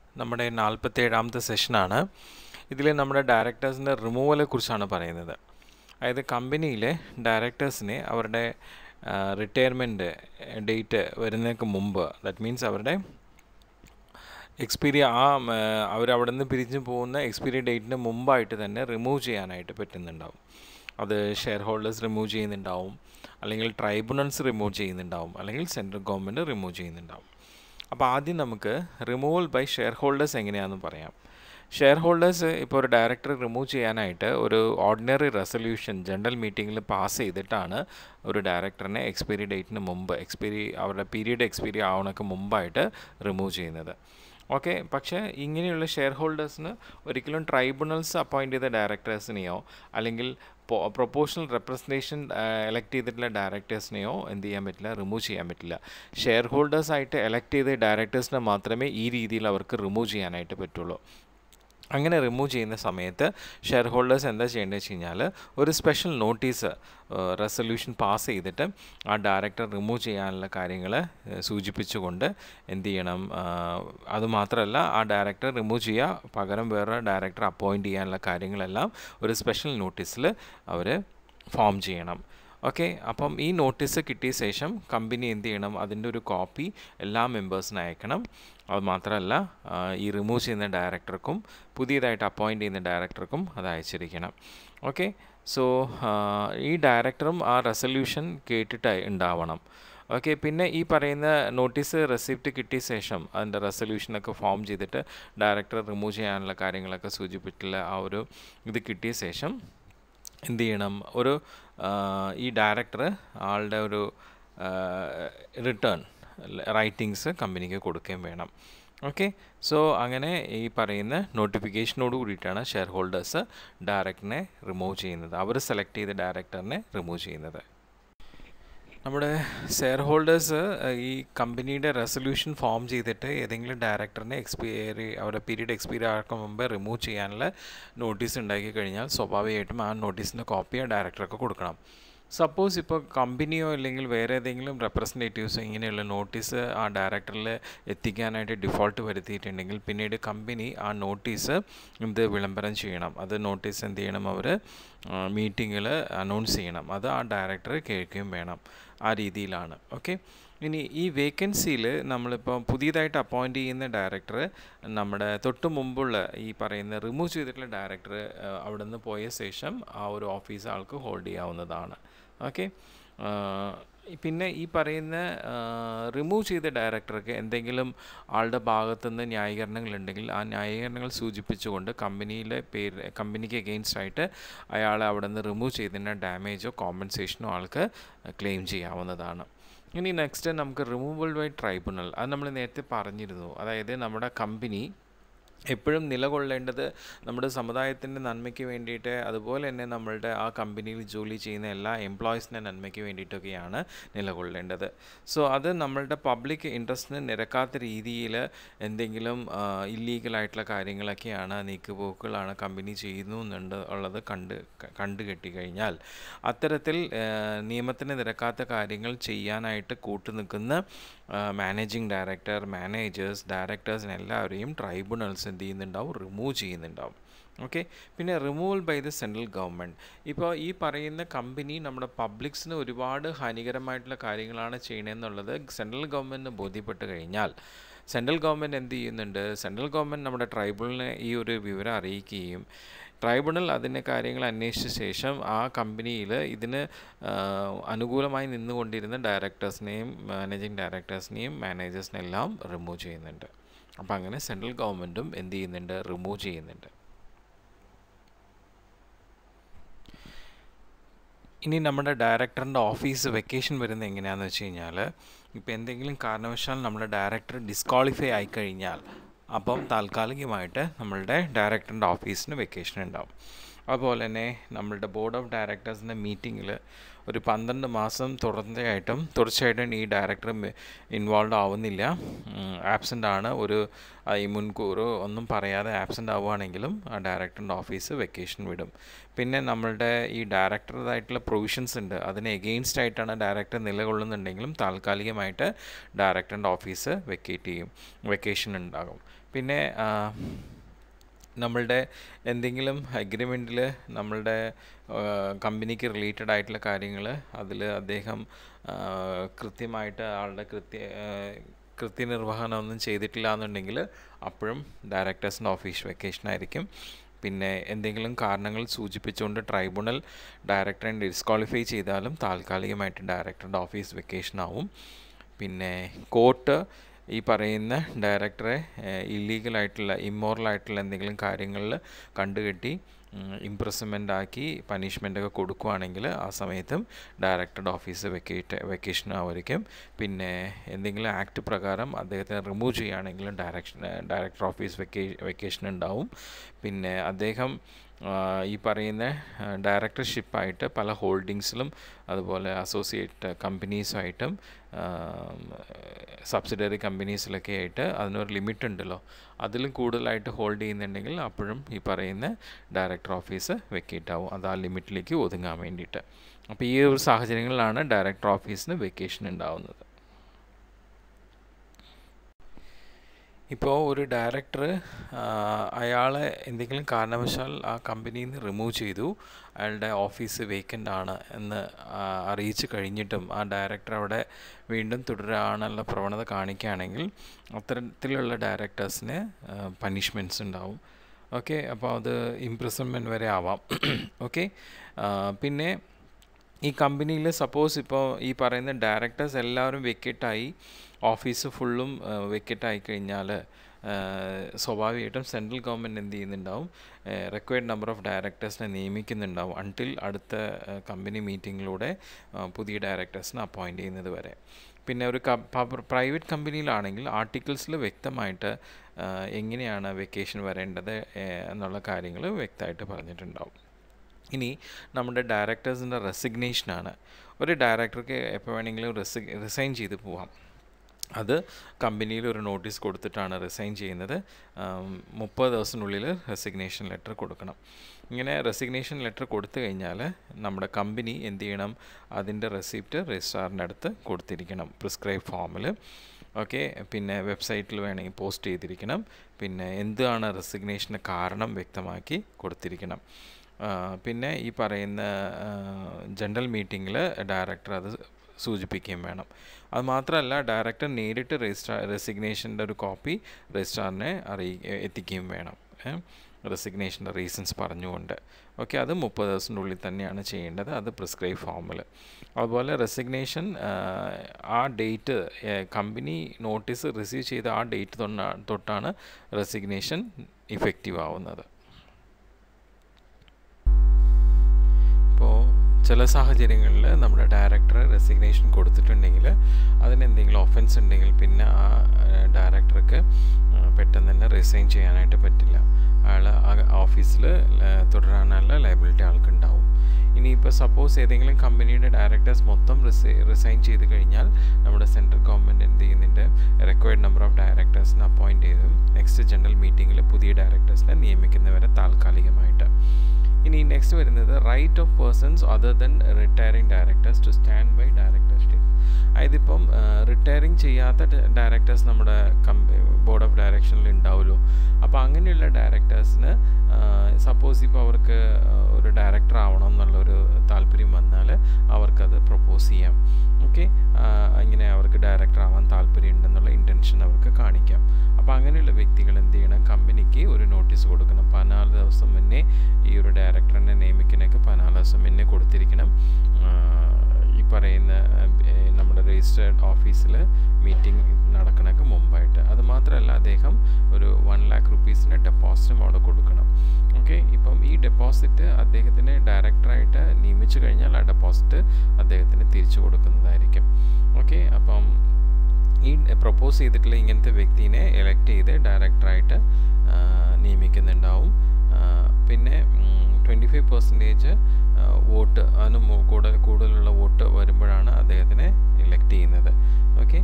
നമ്മുടെ നാൽപ്പത്തേഴാമത്തെ സെഷനാണ് ഇതിൽ നമ്മുടെ ഡയറക്ടേഴ്സിൻ്റെ റിമൂവലെ കുറിച്ചാണ് പറയുന്നത് അതായത് കമ്പനിയിലെ ഡയറക്ടേഴ്സിനെ അവരുടെ റിട്ടയർമെൻറ്റ് ഡേറ്റ് വരുന്നതിന് മുമ്പ് ദാറ്റ് മീൻസ് അവരുടെ എക്സ്പീരിയ ആ അവരവിടെ നിന്ന് പിരിഞ്ഞു പോകുന്ന എക്സ്പീരി ഡേറ്റിന് മുമ്പായിട്ട് തന്നെ റിമൂവ് ചെയ്യാനായിട്ട് പറ്റുന്നുണ്ടാവും അത് ഷെയർ ഹോൾഡേഴ്സ് റിമൂവ് ചെയ്യുന്നുണ്ടാവും അല്ലെങ്കിൽ ട്രൈബ്യൂണൽസ് റിമൂവ് ചെയ്യുന്നുണ്ടാവും അല്ലെങ്കിൽ സെൻട്രൽ ഗവൺമെൻറ് റിമൂവ് ചെയ്യുന്നുണ്ടാവും അപ്പോൾ ആദ്യം നമുക്ക് റിമൂവൽ ബൈ ഷെയർ ഹോൾഡേഴ്സ് എങ്ങനെയാണെന്ന് പറയാം ഷെയർ ഹോൾഡേഴ്സ് ഇപ്പോൾ ഒരു ഡയറക്ടർ റിമൂവ് ചെയ്യാനായിട്ട് ഒരു ഓർഡിനറി റെസൊല്യൂഷൻ ജനറൽ മീറ്റിങ്ങിൽ പാസ് ചെയ്തിട്ടാണ് ഒരു ഡയറക്ടറിനെ എക്സ്പയറി ഡേറ്റിന് മുമ്പ് എക്സ്പയറി അവരുടെ പീരീഡ് എക്സ്പയറി ആവണക്ക് മുമ്പായിട്ട് റിമൂവ് ചെയ്യുന്നത് ഓക്കെ പക്ഷേ ഇങ്ങനെയുള്ള ഷെയർ ഹോൾഡേഴ്സിന് ഒരിക്കലും ട്രൈബ്യൂണൽസ് അപ്പോയിൻ്റ് ചെയ്ത ഡയറക്ടേഴ്സിനെയോ അല്ലെങ്കിൽ പ്രൊപ്പോഷണൽ റെപ്രസെൻറ്റേഷൻ എലക്ട് ചെയ്തിട്ടുള്ള ഡയറക്ടേഴ്സിനെയോ എന്ത് ചെയ്യാൻ പറ്റില്ല റിമൂവ് ചെയ്യാൻ പറ്റില്ല ഷെയർ ഹോൾഡേഴ്സായിട്ട് എലക്ട് ചെയ്ത ഡയറക്ടേഴ്സിനെ മാത്രമേ ഈ രീതിയിൽ അവർക്ക് റിമൂവ് ചെയ്യാനായിട്ട് പറ്റുള്ളൂ അങ്ങനെ റിമൂവ് ചെയ്യുന്ന സമയത്ത് ഷെയർ ഹോൾഡേഴ്സ് എന്താ ചെയ്യേണ്ടത് വെച്ച് കഴിഞ്ഞാൽ ഒരു സ്പെഷ്യൽ നോട്ടീസ് റെസൊല്യൂഷൻ പാസ് ചെയ്തിട്ട് ആ ഡയറക്ടർ റിമൂവ് ചെയ്യാനുള്ള കാര്യങ്ങൾ സൂചിപ്പിച്ചുകൊണ്ട് എന്ത് ചെയ്യണം അതുമാത്രമല്ല ആ ഡയറക്ടർ റിമൂവ് ചെയ്യുക പകരം വേറെ ഡയറക്ടർ അപ്പോയിൻറ്റ് ചെയ്യാനുള്ള കാര്യങ്ങളെല്ലാം ഒരു സ്പെഷ്യൽ നോട്ടീസിൽ അവർ ഫോം ചെയ്യണം ഓക്കെ അപ്പം ഈ നോട്ടീസ് കിട്ടിയ ശേഷം കമ്പനി എന്ത് ചെയ്യണം അതിൻ്റെ ഒരു കോപ്പി എല്ലാ മെമ്പേഴ്സിനും അയക്കണം അത് മാത്രമല്ല ഈ റിമൂവ് ചെയ്യുന്ന ഡയറക്ടർക്കും പുതിയതായിട്ട് അപ്പോയിൻറ്റ് ചെയ്യുന്ന ഡയറക്ടർക്കും അത് അയച്ചിരിക്കണം ഓക്കെ സോ ഈ ഡയറക്ടറും ആ റെസൊല്യൂഷൻ കേട്ടിട്ട് ഉണ്ടാവണം ഓക്കെ പിന്നെ ഈ പറയുന്ന നോട്ടീസ് റെസിപ്റ്റ് കിട്ടിയ ശേഷം അതിൻ്റെ റെസൊല്യൂഷനൊക്കെ ഫോം ചെയ്തിട്ട് ഡയറക്ടർ റിമൂവ് ചെയ്യാനുള്ള കാര്യങ്ങളൊക്കെ സൂചിപ്പിച്ചിട്ടുള്ള ആ ഒരു ഇത് കിട്ടിയ ശേഷം എന്ത് ചെയ്യണം ഒരു ഈ ഡയറക്ടർ ആളുടെ ഒരു റിട്ടേൺ റൈറ്റിങ്സ് കമ്പനിക്ക് കൊടുക്കുകയും വേണം ഓക്കെ സോ അങ്ങനെ ഈ പറയുന്ന നോട്ടിഫിക്കേഷനോട് കൂടിയിട്ടാണ് ഷെയർ ഹോൾഡേഴ്സ് ഡയറക്ടറിനെ റിമൂവ് ചെയ്യുന്നത് അവർ സെലക്ട് ചെയ്ത ഡയറക്ടറിനെ റിമൂവ് ചെയ്യുന്നത് നമ്മുടെ ഷെയർ ഹോൾഡേഴ്സ് ഈ കമ്പനിയുടെ റെസൊല്യൂഷൻ ഫോം ചെയ്തിട്ട് ഏതെങ്കിലും ഡയറക്ടറിനെ എക്സ്പയറി അവരുടെ പീരീഡ് എക്സ്പയറി ആക്കാൻ മുമ്പ് റിമൂവ് ചെയ്യാനുള്ള നോട്ടീസ് ഉണ്ടാക്കി കഴിഞ്ഞാൽ സ്വാഭാവികമായിട്ടും ആ നോട്ടീസിൻ്റെ കോപ്പി ആ ഡയറക്ടർക്ക് കൊടുക്കണം സപ്പോസ് ഇപ്പോൾ കമ്പനിയോ അല്ലെങ്കിൽ വേറെ ഏതെങ്കിലും റെപ്രസെൻറ്റേറ്റീവ്സോ ഇങ്ങനെയുള്ള നോട്ടീസ് ആ ഡയറക്ടറിൽ എത്തിക്കാനായിട്ട് ഡിഫോൾട്ട് വരുത്തിയിട്ടുണ്ടെങ്കിൽ പിന്നീട് കമ്പനി ആ നോട്ടീസ് ഇത് വിളംബരം ചെയ്യണം അത് നോട്ടീസ് എന്ത് ചെയ്യണം അവർ മീറ്റിങ്ങിൽ അനൗൺസ് ചെയ്യണം അത് ആ ഡയറക്ടർ കേൾക്കുകയും വേണം ആ രീതിയിലാണ് ഓക്കെ ഇനി ഈ വേക്കൻസിയിൽ നമ്മളിപ്പോൾ പുതിയതായിട്ട് അപ്പോയിൻ്റ് ചെയ്യുന്ന ഡയറക്ടർ നമ്മുടെ തൊട്ട് മുമ്പുള്ള ഈ പറയുന്ന റിമൂവ് ചെയ്തിട്ടുള്ള ഡയറക്ടർ അവിടെ നിന്ന് പോയ ശേഷം ആ ഒരു ഓഫീസ് ആൾക്ക് ഹോൾഡ് ചെയ്യാവുന്നതാണ് ഓക്കെ പിന്നെ ഈ പറയുന്ന റിമൂവ് ചെയ്ത ഡയറക്ടർക്ക് എന്തെങ്കിലും ആളുടെ ഭാഗത്തുനിന്ന് ന്യായീകരണങ്ങളുണ്ടെങ്കിൽ ആ ന്യായീകരണങ്ങൾ സൂചിപ്പിച്ചുകൊണ്ട് കമ്പനിയിലെ പേര് കമ്പനിക്ക് എഗെയിൻസ്റ്റ് ആയിട്ട് അയാളെ അവിടെ നിന്ന് റിമൂവ് ചെയ്തതിന് ഡാമേജോ കോമ്പൻസേഷനോ ആൾക്ക് ക്ലെയിം ചെയ്യാവുന്നതാണ് ഇനി നെക്സ്റ്റ് നമുക്ക് റിമൂവൽ ബൈ ട്രൈബ്യൂണൽ അത് നമ്മൾ നേരത്തെ പറഞ്ഞിരുന്നു അതായത് നമ്മുടെ കമ്പനി എപ്പോഴും നിലകൊള്ളേണ്ടത് നമ്മുടെ സമുദായത്തിൻ്റെ നന്മയ്ക്ക് വേണ്ടിയിട്ട് അതുപോലെ തന്നെ നമ്മളുടെ ആ കമ്പനിയിൽ ജോലി ചെയ്യുന്ന എല്ലാ എംപ്ലോയീസിൻ്റെ നന്മയ്ക്ക് വേണ്ടിയിട്ടൊക്കെയാണ് നിലകൊള്ളേണ്ടത് സോ അത് നമ്മളുടെ പബ്ലിക് ഇൻട്രസ്റ്റിന് നിരക്കാത്ത രീതിയിൽ എന്തെങ്കിലും ഇല്ലീഗലായിട്ടുള്ള കാര്യങ്ങളൊക്കെയാണ് നീക്കുപോക്കുകളാണ് കമ്പനി ചെയ്യുന്നു എന്നുണ്ട് ഉള്ളത് കണ്ട് കണ്ടു കെട്ടിക്കഴിഞ്ഞാൽ അത്തരത്തിൽ നിയമത്തിന് നിരക്കാത്ത കാര്യങ്ങൾ ചെയ്യാനായിട്ട് കൂട്ടുനിൽക്കുന്ന മാനേജിങ് ഡയറക്ടർ മാനേജേഴ്സ് ഡയറക്ടേഴ്സിന് എല്ലാവരെയും ട്രൈബ്യൂണൽസ് എന്ത് ചെയ്യുന്നുണ്ടാവും റിമൂവ് ചെയ്യുന്നുണ്ടാവും ഓക്കെ പിന്നെ removal by the central government ഇപ്പോൾ ഈ പറയുന്ന കമ്പനി നമ്മുടെ പബ്ലിക്സിന് ഒരുപാട് ഹാനികരമായിട്ടുള്ള കാര്യങ്ങളാണ് ചെയ്യണമെന്നുള്ളത് സെൻട്രൽ ഗവൺമെൻറ്റിന് ബോധ്യപ്പെട്ട് കഴിഞ്ഞാൽ സെൻട്രൽ ഗവൺമെൻറ് എന്ത് ചെയ്യുന്നുണ്ട് സെൻട്രൽ ഗവൺമെൻറ് നമ്മുടെ ട്രൈബ്യൂണലിനെ ഈ ഒരു വിവരം അറിയിക്കുകയും ട്രൈബ്യൂണൽ അതിൻ്റെ കാര്യങ്ങൾ അന്വേഷിച്ച ശേഷം ആ കമ്പനിയിൽ ഇതിന് അനുകൂലമായി നിന്നുകൊണ്ടിരുന്ന ഡയറക്ടേഴ്സിനെയും മാനേജിങ് ഡയറക്ടേഴ്സിനെയും മാനേജേഴ്സിനെല്ലാം റിമൂവ് ചെയ്യുന്നുണ്ട് അപ്പോൾ അങ്ങനെ സെൻട്രൽ ഗവൺമെൻറ്റും എന്ത് ചെയ്യുന്നുണ്ട് റിമൂവ് ചെയ്യുന്നുണ്ട് ഇനി നമ്മുടെ ഡയറക്ടറിൻ്റെ ഓഫീസ് വെക്കേഷൻ വരുന്നത് എങ്ങനെയാണെന്ന് വെച്ച് കഴിഞ്ഞാൽ ഇപ്പോൾ എന്തെങ്കിലും കാരണവശാൽ നമ്മുടെ ഡയറക്ടർ ഡിസ്ക്വാളിഫൈ ആയിക്കഴിഞ്ഞാൽ അപ്പം താൽക്കാലികമായിട്ട് നമ്മളുടെ ഡയറക്ടറിൻ്റെ ഓഫീസിന് വെക്കേഷൻ ഉണ്ടാവും അതുപോലെ തന്നെ നമ്മളുടെ ബോർഡ് ഓഫ് ഡയറക്ടേഴ്സിൻ്റെ മീറ്റിങ്ങിൽ ഒരു പന്ത്രണ്ട് മാസം തുടർച്ചയായിട്ടും തുടർച്ചയായിട്ടും ഈ ഡയറക്ടർ ഇൻവോൾവ് ആവുന്നില്ല ആബ്സെൻ്റ് ആണ് ഒരു ആ, ഈ മുൻകൂർ ഒന്നും പറയാതെ ആബ്സെൻ്റ് ആവുകയാണെങ്കിലും ആ ഡയറക്ടറിൻ്റെ ഓഫീസ് വെക്കേഷൻ വിടും പിന്നെ നമ്മളുടെ ഈ ഡയറക്ടറുടേതായിട്ടുള്ള പ്രൊവിഷൻസ് ഉണ്ട് അതിന് എഗെയിൻസ്റ്റ് ആയിട്ടാണ് ഡയറക്ടർ നിലകൊള്ളുന്നുണ്ടെങ്കിലും താൽക്കാലികമായിട്ട് ഡയറക്ടറിൻ്റെ ഓഫീസ് വെക്കേറ്റ് ചെയ്യും വെക്കേഷൻ ഉണ്ടാകും പിന്നെ ആ, നമ്മളുടെ എന്തെങ്കിലും അഗ്രിമെൻറ്റിൽ നമ്മളുടെ കമ്പനിക്ക് റിലേറ്റഡ് ആയിട്ടുള്ള കാര്യങ്ങൾ അതിൽ അദ്ദേഹം ആ, കൃത്യമായിട്ട് ആളുടെ കൃത്യ ആ, കൃത്യനിർവഹണമൊന്നും ചെയ്തിട്ടില്ല എന്നുണ്ടെങ്കിൽ അപ്പോഴും ഡയറക്ടേഴ്സിൻ്റെ ഓഫീസ് വെക്കേഷൻ ആയിരിക്കും പിന്നെ എന്തെങ്കിലും കാരണങ്ങൾ സൂചിപ്പിച്ചുകൊണ്ട് ട്രൈബ്യൂണൽ ഡയറക്ടറെ ഡിസ്ക്വാളിഫൈ ചെയ്താലും താൽക്കാലികമായിട്ട് ഡയറക്ടറുടെ ഓഫീസ് വെക്കേഷൻ ആവും പിന്നെ കോർട്ട് ഈ പറയുന്ന ഡയറക്ടറെ ഇല്ലീഗലായിട്ടുള്ള ഇമ്മോറലായിട്ടുള്ള എന്തെങ്കിലും കാര്യങ്ങളിൽ കണ്ടുകെട്ടി ഇംപ്രസ്മെൻ്റ് ആക്കി പണിഷ്മെൻ്റൊക്കെ കൊടുക്കുകയാണെങ്കിൽ ആ സമയത്തും ഡയറക്ടറുടെ ഓഫീസ് വെക്കേറ്റ് വെക്കേഷൻ ആയിരിക്കും പിന്നെ എന്തെങ്കിലും ആക്ട് പ്രകാരം അദ്ദേഹത്തെ റിമൂവ് ചെയ്യുകയാണെങ്കിലും direction director office vacate vacation ഉണ്ടാവും പിന്നെ അദ്ദേഹം ആ, ഈ പറയുന്ന ഡയറക്ടർഷിപ്പായിട്ട് പല ഹോൾഡിങ്സിലും അതുപോലെ അസോസിയേറ്റ് കമ്പനീസുമായിട്ടും സബ്സിഡറി കമ്പനീസിലൊക്കെ ആയിട്ട് അതിനൊരു ലിമിറ്റ് ഉണ്ടല്ലോ അതിലും കൂടുതലായിട്ട് ഹോൾഡ് ചെയ്യുന്നുണ്ടെങ്കിൽ അപ്പോഴും ഈ പറയുന്ന ഡയറക്ടർ ഓഫീസ് വെക്കേറ്റ് ആവും അത് ആ ലിമിറ്റിലേക്ക് ഒതുങ്ങാൻ വേണ്ടിയിട്ട് അപ്പോൾ ഈ ഒരു സാഹചര്യങ്ങളിലാണ് ഡയറക്ടർ ഓഫീസിന് വെക്കേഷൻ ഉണ്ടാവുന്നത് ഇപ്പോൾ ഒരു ഡയറക്ടർ അയാളെ എന്തെങ്കിലും കാരണവശാൽ ആ കമ്പനിയിൽ നിന്ന് റിമൂവ് ചെയ്തു അയാളുടെ ഓഫീസ് വേക്കൻ്റ് ആണ് എന്ന് ആ, അറിയിച്ചു കഴിഞ്ഞിട്ടും ആ ഡയറക്ടർ അവിടെ വീണ്ടും തുടരാനുള്ള പ്രവണത കാണിക്കുകയാണെങ്കിൽ അത്തരത്തിലുള്ള ഡയറക്ടേഴ്സിന് പണിഷ്മെൻറ്റ്സ് ഉണ്ടാവും ഓക്കെ അപ്പോൾ അത് ഇംപ്രിസൺമെൻറ്റ് വരെ ആവാം ഓക്കെ പിന്നെ ഈ കമ്പനിയിൽ സപ്പോസ് ഇപ്പോൾ ഈ പറയുന്ന ഡയറക്ടേഴ്സ് എല്ലാവരും വെക്കറ്റായി ഓഫീസ് ഫുള്ളും വെക്കറ്റായി കഴിഞ്ഞാൽ സ്വാഭാവികമായിട്ടും സെൻട്രൽ ഗവൺമെൻറ് എന്ത് ചെയ്യുന്നുണ്ടാവും റിക്വയർഡ് നമ്പർ ഓഫ് ഡയറക്ടേഴ്സിനെ നിയമിക്കുന്നുണ്ടാവും അൺടിൽ അടുത്ത കമ്പനി മീറ്റിങ്ങിലൂടെ പുതിയ ഡയറക്ടേഴ്സിനെ അപ്പോയിൻറ്റ് ചെയ്യുന്നത് വരെ പിന്നെ ഒരു പ്രൈവറ്റ് കമ്പനിയിലാണെങ്കിൽ ആർട്ടിക്കിൾസിൽ വ്യക്തമായിട്ട് ആ, എങ്ങനെയാണ് വെക്കേഷൻ വരേണ്ടത് ഏ, എന്നുള്ള കാര്യങ്ങൾ വ്യക്തമായിട്ട് പറഞ്ഞിട്ടുണ്ടാവും ഇനി നമ്മുടെ ഡയറക്ടേഴ്സിൻ്റെ റെസിഗ്നേഷനാണ് ഒരു ഡയറക്ടർക്ക് എപ്പോൾ വേണമെങ്കിലും റിസി റിസൈൻ ചെയ്ത് പോവാം അത് കമ്പനിയിൽ ഒരു നോട്ടീസ് കൊടുത്തിട്ടാണ് റിസൈൻ ചെയ്യുന്നത് മുപ്പത് ദിവസത്തിനുള്ളിൽ റെസിഗ്നേഷൻ ലെറ്റർ കൊടുക്കണം ഇങ്ങനെ റെസിഗ്നേഷൻ ലെറ്റർ കൊടുത്തു കഴിഞ്ഞാൽ നമ്മുടെ കമ്പനി എന്ത് ചെയ്യണം അതിൻ്റെ റെസിപ്റ്റ് രജിസ്ട്രാറിൻ്റെ അടുത്ത് കൊടുത്തിരിക്കണം പ്രിസ്ക്രൈബ് ഫോമിൽ ഓക്കെ പിന്നെ വെബ്സൈറ്റിൽ വേണമെങ്കിൽ പോസ്റ്റ് ചെയ്തിരിക്കണം പിന്നെ എന്താണ് റെസിഗ്നേഷൻ്റെ കാരണം വ്യക്തമാക്കി കൊടുത്തിരിക്കണം ആ, പിന്നെ ഈ പറയുന്ന ജനറൽ മീറ്റിങ്ങിൽ ഡയറക്ടർ അത് സൂചിപ്പിക്കുകയും വേണം അത് മാത്രമല്ല ഡയറക്ടർ നേരിട്ട് രജിസ്ട്രാർ റെസിഗ്നേഷൻ്റെ ഒരു കോപ്പി രജിസ്ട്രാറിനെ അറിയി എത്തിക്കുകയും വേണം റെസിഗ്നേഷൻ്റെ റീസൺസ് പറഞ്ഞുകൊണ്ട് ഓക്കെ അത് മുപ്പത് ദിവസത്തിൻ്റെ ഉള്ളിൽ തന്നെയാണ് ചെയ്യേണ്ടത് അത് പ്രിസ്ക്രൈബ് ഫോമിൽ അതുപോലെ റെസിഗ്നേഷൻ ആ ഡേറ്റ് കമ്പനി നോട്ടീസ് റിസീവ് ചെയ്ത ആ ഡേറ്റ് തൊട്ടാണ് റെസിഗ്നേഷൻ ഇഫക്റ്റീവ് ആവുന്നത് ഇപ്പോൾ ചില സാഹചര്യങ്ങളിൽ നമ്മുടെ ഡയറക്ടർ റെസിഗ്നേഷൻ കൊടുത്തിട്ടുണ്ടെങ്കിൽ അതിന് എന്തെങ്കിലും ഒഫൻസ് ഉണ്ടെങ്കിൽ പിന്നെ ആ ഡയറക്ടർക്ക് പെട്ടെന്ന് തന്നെ റിസൈൻ ചെയ്യാനായിട്ട് പറ്റില്ല അയാൾ ആ ഓഫീസിൽ തുടരാനുള്ള ലയബിലിറ്റി ആൾക്കുണ്ടാവും ഇനിയിപ്പോൾ സപ്പോസ് ഏതെങ്കിലും കമ്പനിയുടെ ഡയറക്ടേഴ്സ് മൊത്തം റിസൈ റിസൈൻ ചെയ്ത് കഴിഞ്ഞാൽ നമ്മുടെ സെൻട്രൽ ഗവൺമെൻറ് എന്ത് ചെയ്യുന്നുണ്ട് റിക്വയർഡ് നമ്പർ ഓഫ് ഡയറക്ടേഴ്സിനെ അപ്പോയിൻറ്റ് ചെയ്തും നെക്സ്റ്റ് ജനറൽ മീറ്റിങ്ങിൽ പുതിയ ഡയറക്ടേഴ്സിനെ നിയമിക്കുന്നവരെ താൽക്കാലികമായിട്ട് ഇനി നെക്സ്റ്റ് വരുന്നത് right of persons other than retiring directors to stand by directorship അതായത് ഇപ്പം റിട്ടയറിംഗ് ചെയ്യാത്ത ഡയറക്ടേഴ്സ് നമ്മുടെ ബോർഡ് ഓഫ് ഡയറക്ഷനിൽ ഉണ്ടാവുമല്ലോ അപ്പോൾ അങ്ങനെയുള്ള ഡയറക്ടേഴ്സിന് സപ്പോസ് ഇപ്പോൾ അവർക്ക് ഒരു ഡയറക്ടർ ആവണം എന്നുള്ളൊരു താല്പര്യം വന്നാൽ അവർക്കത് പ്രപ്പോസ് ചെയ്യാം ഓക്കെ ഇങ്ങനെ അവർക്ക് ഡയറക്ടർ ആവാൻ താല്പര്യമുണ്ടെന്നുള്ള ഇൻറ്റൻഷൻ അവർക്ക് കാണിക്കാം അപ്പോൾ അങ്ങനെയുള്ള വ്യക്തികൾ എന്ത് ചെയ്യണം കമ്പനിക്ക് ഒരു നോട്ടീസ് കൊടുക്കണം പതിനാല് ദിവസം മുന്നേ ഈ ഒരു ഡയറക്ടറിനെ നിയമിക്കാനൊക്കെ പതിനാല് ദിവസം മുന്നേ കൊടുത്തിരിക്കണം ഈ പറയുന്ന നമ്മുടെ രജിസ്റ്റേർഡ് ഓഫീസിൽ മീറ്റിംഗ് നടക്കണൊക്കെ മുമ്പായിട്ട് അത് മാത്രമല്ല അദ്ദേഹം ഒരു വൺ ലാക്ക് റുപ്പീസിൻ്റെ ഡെപ്പോസിറ്റും അവിടെ കൊടുക്കണം ഓക്കെ ഇപ്പം ഈ ഡെപ്പോസിറ്റ് അദ്ദേഹത്തിന് ഡയറക്ടറായിട്ട് നിയമിച്ചു കഴിഞ്ഞാൽ ആ ഡെപ്പോസിറ്റ് അദ്ദേഹത്തിന് തിരിച്ചു കൊടുക്കുന്നതായിരിക്കും ഓക്കെ അപ്പം ഈ പ്രപ്പോസ് ചെയ്തിട്ടുള്ള ഇങ്ങനത്തെ വ്യക്തിനെ എലക്ട് ചെയ്ത് ഡയറക്ടറായിട്ട് നിയമിക്കുന്നുണ്ടാവും പിന്നെ ട്വൻറ്റി ഫൈവ് പെർസെൻറ്റേജ് വോട്ട് അതിന് മു- കൂടുതൽ കൂടുതലുള്ള വോട്ട് വരുമ്പോഴാണ് അദ്ദേഹത്തിനെ ഇലക്ട് ചെയ്യുന്നത് ഓക്കെ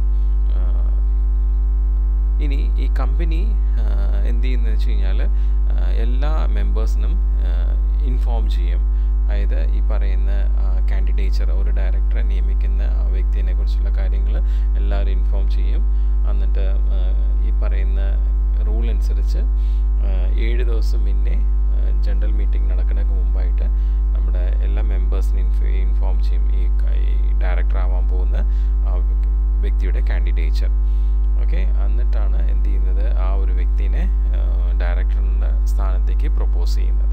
ഇനി ഈ കമ്പനി എന്ത് ചെയ്യുന്നത് വെച്ച് കഴിഞ്ഞാൽ എല്ലാ മെമ്പേഴ്സിനും ഇൻഫോം ചെയ്യും അതായത് ഈ പറയുന്ന കാൻഡിഡേച്ചർ ഒരു ഡയറക്ടറെ നിയമിക്കുന്ന ആ വ്യക്തിനെ കുറിച്ചുള്ള കാര്യങ്ങൾ എല്ലാവരും ഇൻഫോം ചെയ്യും എന്നിട്ട് ആ, ഈ പറയുന്ന റൂൾ അനുസരിച്ച് ആ, ഏഴ് ദിവസം മുന്നേ ജനറൽ മീറ്റിംഗ് നടക്കുന്നതിന് മുമ്പായിട്ട് നമ്മുടെ എല്ലാ മെമ്പേഴ്സിനും ഇൻഫോ ഇൻഫോം ചെയ്യും ഈ ക- ഈ ഡയറക്ടർ ആവാൻ പോകുന്ന ആ വ്യക്തിയുടെ കാൻഡിഡേച്ചർ ഓക്കെ എന്നിട്ടാണ് എന്ത് ചെയ്യുന്നത് ആ ഒരു വ്യക്തിനെ ഡയറക്ടറിൻ്റെ സ്ഥാനത്തേക്ക് പ്രപ്പോസ് ചെയ്യുന്നത്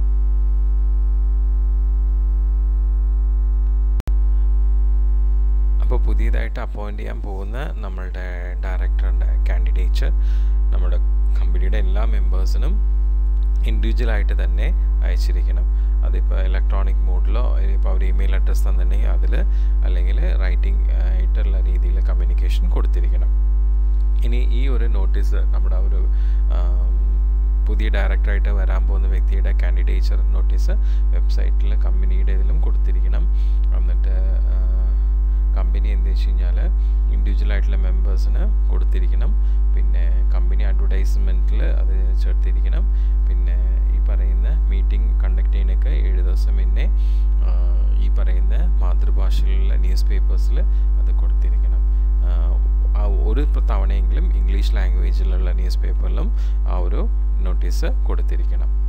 അപ്പോൾ പുതിയതായിട്ട് അപ്പോയിൻ്റ് ചെയ്യാൻ പോകുന്ന നമ്മളുടെ ഡയറക്ടറിൻ്റെ കാൻഡിഡേച്ചർ നമ്മുടെ കമ്പനിയുടെ എല്ലാ മെമ്പേഴ്സിനും ഇൻഡിവിജ്വലായിട്ട് തന്നെ അയച്ചിരിക്കണം അതിപ്പോൾ ഇലക്ട്രോണിക് മോഡിലോ ഇപ്പോൾ അവർ ഇമെയിൽ അഡ്രസ്സ് തന്നിട്ടുണ്ടെങ്കിൽ അതിൽ അല്ലെങ്കിൽ റൈറ്റിംഗ് ആയിട്ടുള്ള രീതിയിൽ കമ്മ്യൂണിക്കേഷൻ കൊടുത്തിരിക്കണം ഇനി ഈ ഒരു നോട്ടീസ് നമ്മുടെ ആ ഒരു ആം, പുതിയ ഡയറക്ടറായിട്ട് വരാൻ പോകുന്ന വ്യക്തിയുടെ കാൻഡിഡേച്ചർ നോട്ടീസ് വെബ്സൈറ്റിൽ കമ്പനിയുടെ ഇതിലും കൊടുത്തിരിക്കണം എന്നിട്ട് കമ്പനി എന്ത് വെച്ച് കഴിഞ്ഞാൽ ഇൻഡിവിജ്വൽ ആയിട്ടുള്ള മെമ്പേഴ്സിന് കൊടുത്തിരിക്കണം പിന്നെ കമ്പനി അഡ്വർടൈസ്മെൻറ്റിൽ അത് ചേർത്തിരിക്കണം പിന്നെ ഈ പറയുന്ന മീറ്റിംഗ് കണ്ടക്ട് ചെയ്യുന്നൊക്കെ ഏഴ് ദിവസം മുന്നേ ആ, ഈ പറയുന്ന മാതൃഭാഷയിലുള്ള ന്യൂസ് പേപ്പേഴ്സിൽ അത് കൊടുത്തിരിക്കണം ആ, ആ ഒരു തവണയെങ്കിലും ഇംഗ്ലീഷ് ലാംഗ്വേജിലുള്ള ന്യൂസ് പേപ്പറിലും ആ ഒരു നോട്ടീസ് കൊടുത്തിരിക്കണം